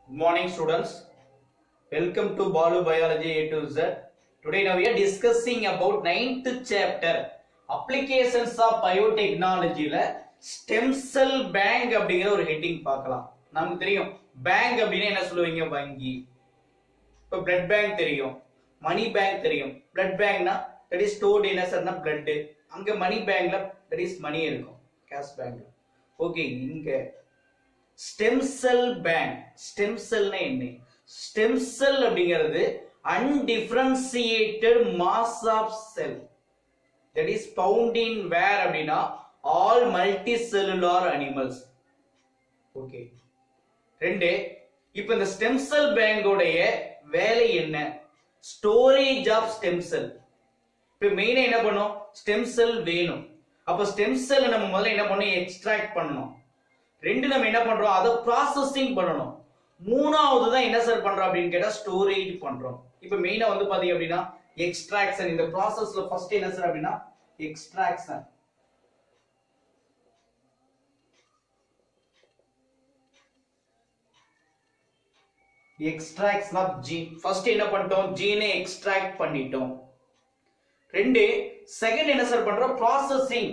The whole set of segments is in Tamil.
Good morning, students. Welcome to Balu Biology A to Z. Today, now we are discussing about ninth chapter applications of biotechnology ல stem cell bank அப்படிங்கிற ஒரு ஹெட்டிங் பார்க்கலாம் நமக்கு தெரியும் பேங்க் அப்படின்னு என்ன சொல்லுவீங்க வங்கி இப்போ பிளட் பேங்க் தெரியும் மணி பேங்க் தெரியும் பிளட் பேங்க்னா தட் இஸ் ஸ்டோர்ட் என்ன சார்னா பிளட் அங்க மணி பேங்க்ல தட் இஸ் மணி இருக்கும் கேஷ் பேங்க்ல ஓகே இங்க ஸ்டெம் செல் பேங்க் ஸ்டெம் செல்னா என்ன ஸ்டெம் செல் அப்படிங்கிறது undifferentiated mass of cell that is found in where அப்படின்னா all multicellular animals okay ரெண்டு இப்போ இந்த ஸ்டெம் செல் பேங்கோடைய வேலை என்ன ஸ்டோரேஜ் ஆஃப் ஸ்டெம் செல் இப்போ மெயினா என்ன பண்ணும் ஸ்டெம் செல் வேணும் அப்போ ஸ்டெம் செல் நம்ம முதல்ல என்ன பண்ணணும் எக்ஸ்ட்ராக்ட் பண்ணணும் ரெண்டு நம்ம என்ன பண்றோம் அதை ப்ராசஸிங் பண்ணணும் மூணாவது தான் என்ன சார் பண்றோம் அப்படின்னு கேட்டா ஸ்டோரேஜ் பண்றோம் இப்போ மெயினா வந்து பாத்தீங்க அப்படின்னா எக்ஸ்ட்ராக்ஷன் இந்த ப்ராசஸ்ல ஃபர்ஸ்ட் என்ன சார் அப்படின்னா extraction extraction of gene first என்ன பண்ணிட்டோம் ஜீனை எக்ஸ்ட்ராக்ட் பண்ணிட்டோம் ரெண்டு செகண்ட் என்ன சார் பண்றோம் ப்ராசஸிங்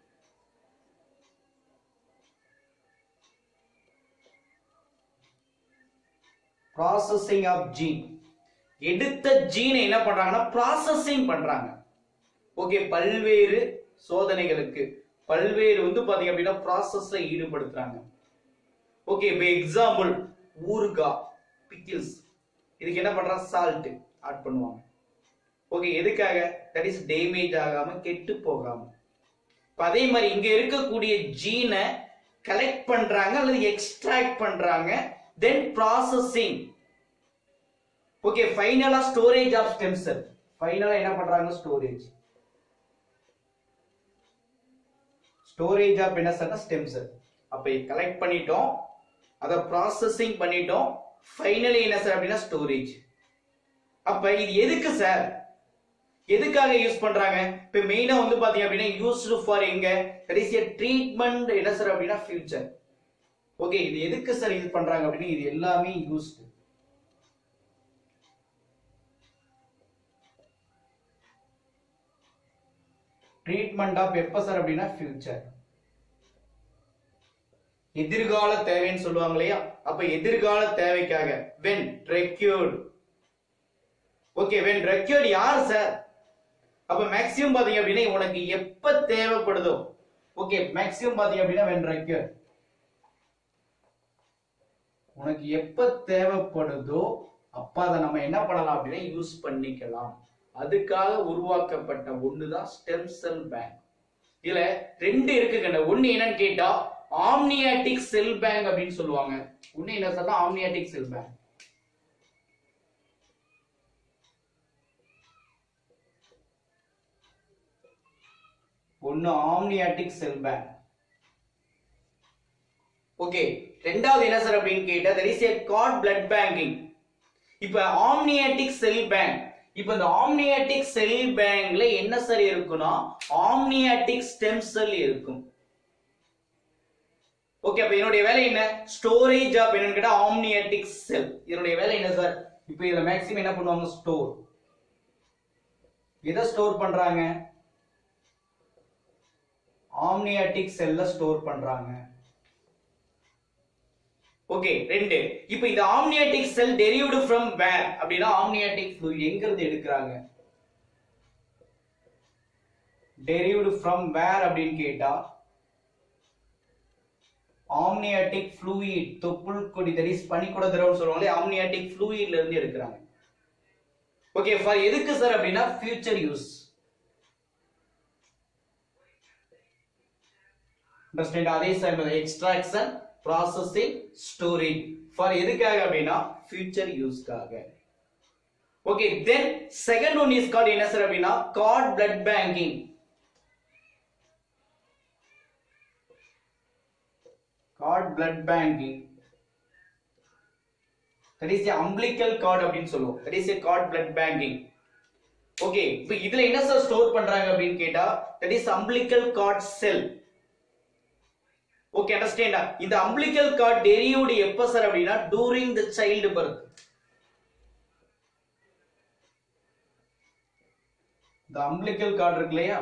ப்ராசஸிங் ஆஃப் ஜீன் எடுத்த ஜீனை என்ன பண்றாங்கன்னா ப்ராசஸிங் பண்றாங்க ஓகே பல்வேறு சோதனைகளுக்கு பல்வேறு வந்து பாத்தீங்க அப்படின்னா ப்ராசஸ்ல ஈடுபடுத்துறாங்க ஓகே இப்போ எக்ஸாம்பிள் ஊறுகாய் பிக்கிள்ஸ் இதுக்கு என்ன பண்றாங்க சால்ட் ஆட் பண்ணுவாங்க ஓகே எதுக்காக தட் இஸ் டேமேஜ் ஆகாம கெட்டு போகாம இப்ப அதே மாதிரி இங்க இருக்கக்கூடிய ஜீனை கலெக்ட் பண்றாங்க அல்லது எக்ஸ்ட்ராக்ட் பண்றாங்க தென் ப்ராசஸிங் ஓகே ஃபைனலா ஸ்டோரேஜ் ஆஃப் ஸ்டெம் செல் ஃபைனலா என்ன பண்றாங்க ஸ்டோரேஜ் ஸ்டோரேஜ் ஆஃப் என்ன சார் ஸ்டெம் செல் அப்ப கலெக்ட் பண்ணிட்டோம் அதை ப்ராசஸிங் பண்ணிட்டோம் ஃபைனலி என்ன சார் அப்படின்னா ஸ்டோரேஜ் அப்ப இது எதுக்கு சார் எதுக்காக யூஸ் பண்றாங்க இப்ப மெயினா வந்து பாத்தீங்க அப்படின்னா யூஸ்டு ஃபார் எங்க தட் இஸ் எ ட்ரீட்மெண்ட் என்ன சார் அப்படின்னா ஃபியூச்சர் ஓகே இது எதுக்கு சார் யூஸ் பண்றாங்க அப்படின்னு இது எல்லாமே யூஸ்டு ட்ரீட்மெண்ட் ஆஃப் எப்ப சார் அப்படின்னா ஃபியூச்சர் எதிர்கால தேவைன்னு சொல்லுவாங்க இல்லையா அப்ப எதிர்கால தேவைக்காக when required okay when required யார் சார் அப்ப மேக்ஸிமம் பாத்தீங்க அப்படின்னா உனக்கு எப்ப தேவைப்படுதோ ஓகே மேக்ஸிமம் பாத்தீங்க அப்படின்னா வென் ரெக்யூர்ட் உனக்கு எப்ப தேவைப்படுதோ அப்ப அதை நம்ம என்ன பண்ணலாம் அப்படின்னா யூஸ் பண்ணிக்கலாம் அதுக்காக உருவாக்கப்பட்ட ஒண்ணுதான் ஸ்டெம் செல் பேங்க் இதுல ரெண்டு இருக்குங்க ஒண்ணு என்னன்னு கேட்டா ஆம்னியாட்டிக் செல் பேங்க் அப்படின்னு சொல்லுவாங்க ஒண்ணு என்ன சொல்ல ஆம்னியாட்டிக் செல் பேங்க் ஒன்னு ஆம்னியாட்டிக் செல் பேங்க் ஓகே ரெண்டாவது என்ன சார் அப்படின்னு கேட்டா there is a cord blood banking இப்ப ஆம்னியாட்டிக் செல் பேங்க் இப்ப இந்த ஆம்னியாட்டிக் செல் பேங்க்ல என்ன சார் இருக்குன்னா ஆம்னியாட்டிக் ஸ்டெம் செல் இருக்கும் ஓகே அப்ப என்னுடைய வேலை என்ன ஸ்டோரேஜ் ஆஃப் என்னன்னு கேட்டா ஆம்னியாட்டிக் செல் என்னுடைய வேலை என்ன சார் இப்போ இதுல மேக்ஸிமம் என்ன பண்ணுவாங்க ஸ்டோர் எதை ஸ்டோர் பண்றாங்க ஆம்னியாட்டிக் செல்ல ஸ்டோர் பண்றாங்க ஓகே ரெண்டு இப்போ இந்த amniotic cell derived from where அப்படின்னா ஆம்னியாட்டிக் ஃப்ளூயிட் எங்க இருந்து எடுக்கிறாங்க டெரிவ்டு ஃப்ரம் வேர் அப்படின்னு கேட்டா ஆம்னியாட்டிக் ஃப்ளூயிட் தொப்புள் கொடி தட் இஸ் பனிக்குட திரவம் சொல்லுவாங்களே ஆம்னியாட்டிக் ஃப்ளூயிட்ல இருந்து எடுக்கிறாங்க ஓகே ஃபார் எதுக்கு சார் அப்படின்னா ஃபியூச்சர் யூஸ் அண்டர்ஸ்டாண்ட் அதே sir extraction processing storage for எதுக்காக அப்படின்னா ஃபியூச்சர் யூஸ்க்காக okay then second one is cord என்ன சார் அப்படின்னா cord blood banking cord blood banking that is umbilical cord அப்படின்னு சொல்லுவோம் that is a cord blood banking okay இப்போ இதுல என்ன சார் ஸ்டோர் பண்றாங்க அப்படின்னு கேட்டா that is umbilical cord cell okay அண்டர்ஸ்டாண்டா இந்த அம்பிளிக்கல் கார்டு டெரியூடு எப்ப சார் அப்படின்னா டூரிங் த சைல்டு பர்த் இந்த அம்பிளிக்கல் கார்டு இருக்கு இல்லையா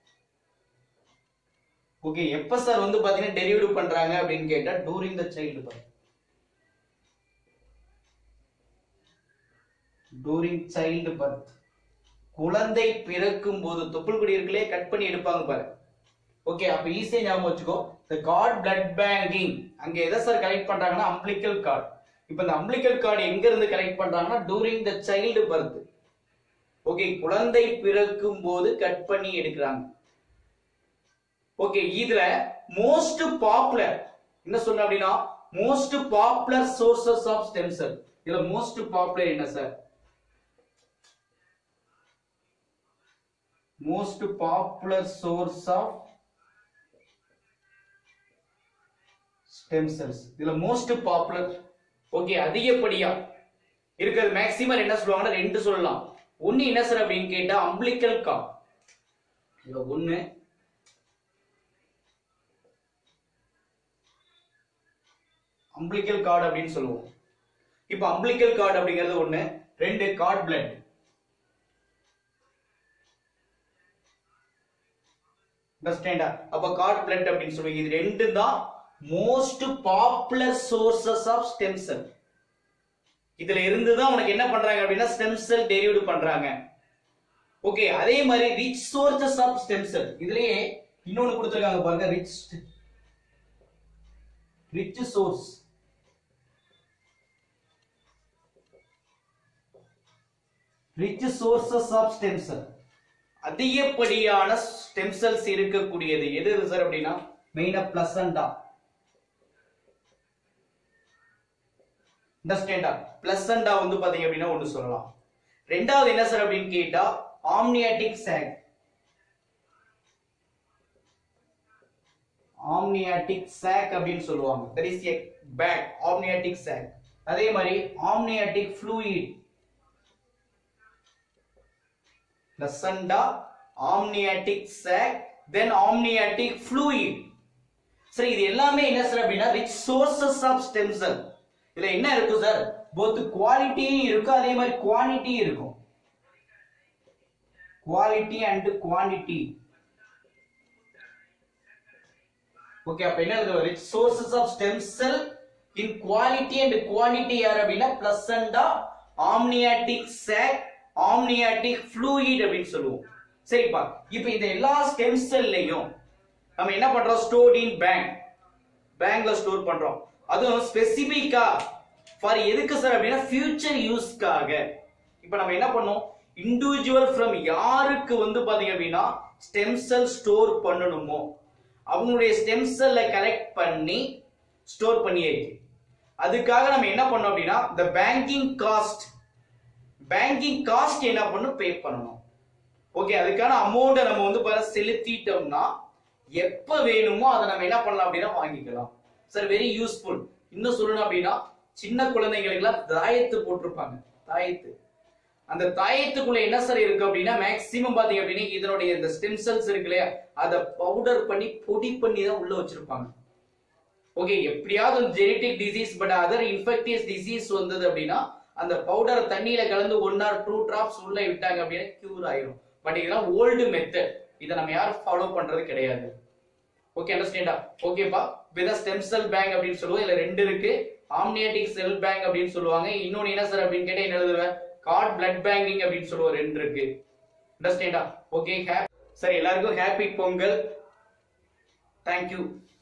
ஓகே எப்ப சார் வந்து பாத்தீங்கன்னா டெரியூடு பண்றாங்க அப்படின்னு கேட்டா during the child birth during child birth குழந்தை பிறக்கும் போது தொப்புள் கொடி இருக்குல்லே கட் பண்ணி எடுப்பாங்க பாரு ஓகே அப்ப ஈஸியா ஞாபகம் வச்சுக்கோ இந்த கார்ட் பிளட் பேங்கிங் அங்க எதை சார் கலெக்ட் பண்றாங்கன்னா அம்பிளிக்கல் கார்டு இப்ப இந்த அம்பிளிக்கல் கார்டு எங்க இருந்து கலெக்ட் பண்றாங்கன்னா during the child birth okay குழந்தை பிறக்கும் போது கட் பண்ணி எடுக்கிறாங்க ஓகே இதுல மோஸ்ட் பாப்புலர் என்ன சொல்ற அப்படின்னா most popular sources of stem cell இதுல மோஸ்ட் பாப்புலர் என்ன sir most popular source of stem cells இதுல மோஸ்ட் பாப்புலர் ஓகே அதிகப்படியா இருக்கிறது மேக்சிமம் என்ன சொல்லுவாங்கன்னா ரெண்டு சொல்லலாம் ஒண்ணு என்ன சார் அப்படின்னு கேட்டா அம்பிளிக்கல் கா இதுல ஒண்ணு அம்பிளிக்கல் கார்டு அப்படின்னு சொல்லுவோம் இப்ப அம்பிளிக்கல் கார்டு அப்படிங்கிறது ஒண்ணு ரெண்டு கார்ட் பிளட் அண்டர்ஸ்டாண்டா அப்ப கார்ட் பிளட் அப்படின்னு சொல்லுவீங்க இது ரெண்டு தான் most popular sources of stem cell இதுல இருந்து தான் உனக்கு என்ன பண்றாங்க அப்படின்னா ஸ்டெம் செல் டெரிவ்டு பண்றாங்க ஓகே அதே மாதிரி rich sources of stem cell இதுலயே இன்னொன்னு கொடுத்திருக்காங்க பாருங்க rich rich source rich sources of stem cell அதிகப்படியான ஸ்டெம் செல்ஸ் இருக்கக்கூடியது எது சார் அப்படின்னா மெயினா பிளசண்டா அண்டர்ஸ்டாண்டா பிளசண்டா வந்து பாத்தீங்க அப்படின்னா ஒன்று சொல்லலாம் ரெண்டாவது என்ன சார் அப்படின்னு கேட்டா ஆம்னியாட்டிக் சாக் ஆம்னியாட்டிக் சாக் அப்படின்னு சொல்லுவாங்க that is a bag amniotic sac அதே மாதிரி amniotic fluid placenta amniotic sac then amniotic fluid சரி இது எல்லாமே என்ன சார் அப்படின்னா rich sources of stem cell இதுல என்ன இருக்கும் சார் போத் குவாலிட்டியும் இருக்கும் அதே மாதிரி குவான்டிட்டியும் இருக்கும் குவாலிட்டி அண்ட் குவான்டிட்டி ஓகே அப்ப என்ன இருக்கு rich sources of stem cell in quality and quantity யார் அப்படின்னா placenta amniotic sac amniotic fluid அப்படின்னு சொல்லுவோம் சரிப்பா இப்போ இந்த எல்லா ஸ்டெம் செல்லையும் நம்ம என்ன பண்றோம் ஸ்டோர்ட் இன் பேங்க் பேங்க்ல ஸ்டோர் பண்றோம் அதுவும் ஸ்பெசிபிக்கா ஃபார் எதுக்கு சார் அப்படின்னா ஃபியூச்சர் யூஸ்க்காக இப்போ நம்ம என்ன பண்ணோம் இண்டிவிஜுவல் ஃப்ரம் யாருக்கு வந்து பாத்தீங்க அப்படின்னா ஸ்டெம் செல் ஸ்டோர் பண்ணணுமோ அவங்களுடைய ஸ்டெம் செல்லை கலெக்ட் பண்ணி ஸ்டோர் பண்ணியாச்சு அதுக்காக நம்ம என்ன பண்ணோம் அப்படின்னா இந்த பேங்கிங் காஸ்ட் பேங்கிங் காஸ்ட் என்ன பண்ணும் பே பண்ணணும் ஓகே அதுக்கான அமௌண்ட்டை நம்ம வந்து பாரு செலுத்திட்டோம்னா எப்ப வேணுமோ அதை நம்ம என்ன பண்ணலாம் அப்படின்னா வாங்கிக்கலாம் சார் வெரி யூஸ்ஃபுல் இன்னும் சொல்லணும் அப்படின்னா சின்ன குழந்தைங்களுக்குலாம் தாயத்து போட்டிருப்பாங்க தாயத்து அந்த தாயத்துக்குள்ள என்ன சார் இருக்கு அப்படின்னா மேக்சிமம் பாத்தீங்க அப்படின்னா இதனுடைய இந்த ஸ்டெம் செல்ஸ் இருக்கு இல்லையா அதை பவுடர் பண்ணி பொடி பண்ணி தான் உள்ள வச்சிருப்பாங்க ஓகே எப்படியாவது genetic disease but other infectious disease வந்தது அப்படின்னா அந்த பவுடர் தண்ணியில கலந்து ஒன் ஆர் டூ டிராப்ஸ் உள்ள விட்டாங்க அப்படின்னா கியூர் ஆயிரும் பட் இதெல்லாம் ஓல்டு மெத்தட் இதை நம்ம யாரும் ஃபாலோ பண்றது கிடையாது ஓகே அண்டர்ஸ்டாண்டா ஓகேப்பா வித ஸ்டெம் செல் பேங்க் அப்படின்னு சொல்லுவோம் இதுல ரெண்டு இருக்கு ஆம்னியாட்டிக் செல் பேங்க் அப்படின்னு சொல்லுவாங்க இன்னொன்னு என்ன சார் அப்படின்னு கேட்டா என்ன எழுதுவேன் கார்ட் பிளட் பேங்கிங் அப்படின்னு சொல்லுவோம் ரெண்டு இருக்கு அண்டர்ஸ்டாண்டா ஓகே சரி எல்லாருக்கும் ஹாப்பி பொங்கல் தேங்க்யூ